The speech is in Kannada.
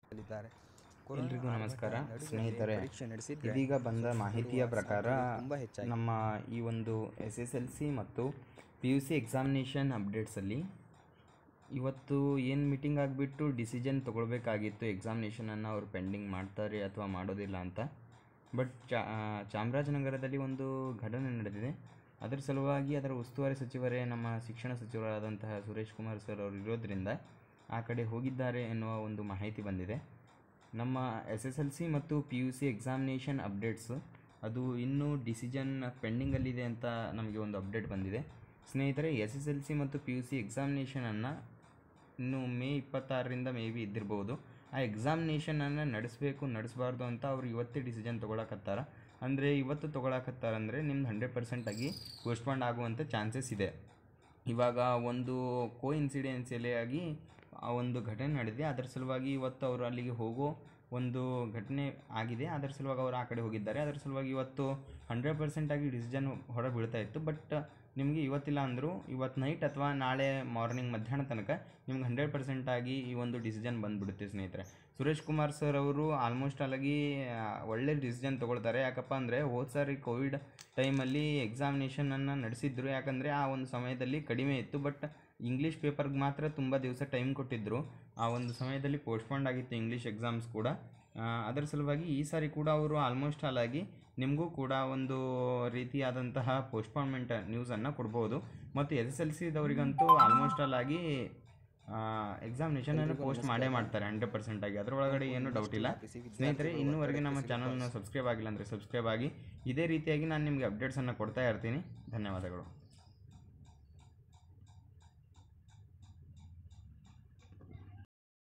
ಎಲ್ರಿಗೂ ನಮಸ್ಕಾರ ಸ್ನೇಹಿತರೆ ಪರೀಕ್ಷೆ ನಡೆಸಿದ್ರೆ ಇದೀಗ ಬಂದ ಮಾಹಿತಿಯ ಪ್ರಕಾರ ತುಂಬ ಹೆಚ್ಚಾಗಿ ನಮ್ಮ ಈ ಒಂದು ಎಸ್ ಎಸ್ ಎಲ್ ಸಿ ಮತ್ತು ಪಿ ಯು ಸಿ ಎಕ್ಸಾಮಿನೇಷನ್ ಅಪ್ಡೇಟ್ಸಲ್ಲಿ ಇವತ್ತು ಏನು ಮೀಟಿಂಗ್ ಆಗಿಬಿಟ್ಟು ಡಿಸಿಷನ್ ತೊಗೊಳ್ಬೇಕಾಗಿತ್ತು ಎಕ್ಸಾಮಿನೇಷನನ್ನು ಅವರು ಪೆಂಡಿಂಗ್ ಮಾಡ್ತಾರೆ ಅಥವಾ ಮಾಡೋದಿಲ್ಲ ಅಂತ ಬಟ್ ಚಾ ಚಾಮರಾಜನಗರದಲ್ಲಿ ಒಂದು ಘಟನೆ ನಡೆದಿದೆ ಅದರ ಸಲುವಾಗಿ ಅದರ ಉಸ್ತುವಾರಿ ಸಚಿವರೇ ನಮ್ಮ ಶಿಕ್ಷಣ ಸಚಿವರಾದಂತಹ ಸುರೇಶ್ ಕುಮಾರ್ ಸರ್ ಅವರು ಇರೋದ್ರಿಂದ ಆ ಕಡೆ ಹೋಗಿದ್ದಾರೆ ಎನ್ನುವ ಒಂದು ಮಾಹಿತಿ ಬಂದಿದೆ ನಮ್ಮ ಎಸ್ ಎಸ್ ಎಲ್ ಸಿ ಮತ್ತು P U C examination updates ಅದು ಇನ್ನೂ ಡಿಸಿಷನ್ ಪೆಂಡಿಂಗಲ್ಲಿದೆ ಅಂತ ನಮಗೆ ಒಂದು ಅಪ್ಡೇಟ್ ಬಂದಿದೆ ಸ್ನೇಹಿತರೆ ಎಸ್ ಎಸ್ ಎಲ್ ಸಿ ಮತ್ತು ಪಿ ಯು ಸಿ ಎಕ್ಸಾಮಿನೇಷನನ್ನು ಇನ್ನು ಮೇ ಇಪ್ಪತ್ತಾರರಿಂದ ಮೇ ಬಿ ಇದ್ದಿರ್ಬೋದು ಆ ಎಕ್ಸಾಮಿನೇಷನನ್ನು ನಡೆಸಬೇಕು ನಡೆಸಬಾರ್ದು ಅಂತ ಅವ್ರು ಇವತ್ತೇ ಡಿಸಿಷನ್ ತೊಗೊಳಕತ್ತಾರ ಅಂದರೆ ಇವತ್ತು ತೊಗೊಳಕತ್ತಾರಂದರೆ ನಿಮ್ದು ಹಂಡ್ರೆಡ್ ಪರ್ಸೆಂಟಾಗಿ ಪೋಸ್ಟ್ಪಾಂಡ್ ಆಗುವಂಥ ಚಾನ್ಸಸ್ ಇದೆ ಇವಾಗ ಒಂದು ಕೋ ಇನ್ಸಿಡೆನ್ಸಿಯಲಿ ಆಗಿ ಆ ಒಂದು ಘಟನೆ ನಡೆದಿದೆ ಅದರ ಸಲುವಾಗಿ ಇವತ್ತು ಅವರು ಅಲ್ಲಿಗೆ ಹೋಗೋ ಒಂದು ಘಟನೆ ಆಗಿದೆ ಅದರ ಸಲುವಾಗಿ ಅವರು ಆ ಕಡೆ ಹೋಗಿದ್ದಾರೆ ಅದರ ಸಲುವಾಗಿ ಇವತ್ತು ಹಂಡ್ರೆಡ್ ಪರ್ಸೆಂಟಾಗಿ ಡಿಸಿಷನ್ ಹೊರ ಬೀಳ್ತಾ ಇತ್ತು ಬಟ್ ನಿಮಗೆ ಇವತ್ತಿಲ್ಲ ಅಂದರೂ ಇವತ್ತು ನೈಟ್ ಅಥವಾ ನಾಳೆ ಮಾರ್ನಿಂಗ್ ಮಧ್ಯಾಹ್ನ ತನಕ ನಿಮ್ಗೆ ಹಂಡ್ರೆಡ್ ಪರ್ಸೆಂಟಾಗಿ ಈ ಒಂದು ಡಿಸಿಷನ್ ಬಂದುಬಿಡುತ್ತೆ ಸ್ನೇಹಿತರೆ ಸುರೇಶ್ ಕುಮಾರ್ ಸರ್ ಅವರು ಆಲ್ಮೋಸ್ಟ್ ಅಲಾಗಿ ಆ, ಒಳ್ಳೆ ಡಿಸಿಷನ್ ತೊಗೊಳ್ತಾರೆ ಯಾಕಪ್ಪ ಅಂದರೆ ಹೋದ ಸಾರಿ ಕೋವಿಡ್ ಟೈಮಲ್ಲಿ ಎಕ್ಸಾಮಿನೇಷನನ್ನು ನಡೆಸಿದ್ರು ಯಾಕಂದರೆ ಆ ಒಂದು ಸಮಯದಲ್ಲಿ ಕಡಿಮೆ ಇತ್ತು ಬಟ್ ಇಂಗ್ಲೀಷ್ ಪೇಪರ್ಗೆ ಮಾತ್ರ ತುಂಬ ದಿವಸ ಟೈಮ್ ಕೊಟ್ಟಿದ್ದರು ಆ ಒಂದು ಸಮಯದಲ್ಲಿ ಪೋಸ್ಟ್ಪಾಂಡ್ ಆಗಿತ್ತು ಇಂಗ್ಲೀಷ್ ಎಕ್ಸಾಮ್ಸ್ ಕೂಡ ಆ, ಅದರ ಸಲುವಾಗಿ ಈ ಸಾರಿ ಕೂಡ ಅವರು ಆಲ್ಮೋಸ್ಟ್ ಆಲಾಗಿ ನಿಮಗೂ ಕೂಡ ಒಂದು ರೀತಿಯಾದಂತಹ ಪೋಸ್ಟ್ಪಾನ್ಮೆಂಟ್ ನ್ಯೂಸನ್ನು ಕೊಡ್ಬೋದು ಮತ್ತು ಎಸ್ ಎಸ್ ಎಲ್ ಸಿದವರಿಗಂತೂ ಆಲ್ಮೋಸ್ಟ್ ಆಲಾಗಿ ಎಕ್ಸಾಮಿನೇಷನನ್ನು ಪೋಸ್ಟ್ ಮಾಡೇ ಮಾಡ್ತಾರೆ ಹಂಡ್ರೆಡ್ ಪರ್ಸೆಂಟ್ ಆಗಿ ಅದರೊಳಗಡೆ ಏನೂ ಡೌಟ್ ಇಲ್ಲ ಸ್ನೇಹಿತರೆ ಇನ್ನೂವರೆಗೆ ನಮ್ಮ ಚಾನಲ್ನ ಸಬ್ಸ್ಕ್ರೈಬ್ ಆಗಿಲ್ಲ ಅಂದರೆ ಸಬ್ಸ್ಕ್ರೈಬ್ ಆಗಿ ಇದೇ ರೀತಿಯಾಗಿ ನಾನು ನಿಮಗೆ ಅಪ್ಡೇಟ್ಸನ್ನು ಕೊಡ್ತಾ ಇರ್ತೀನಿ ಧನ್ಯವಾದಗಳು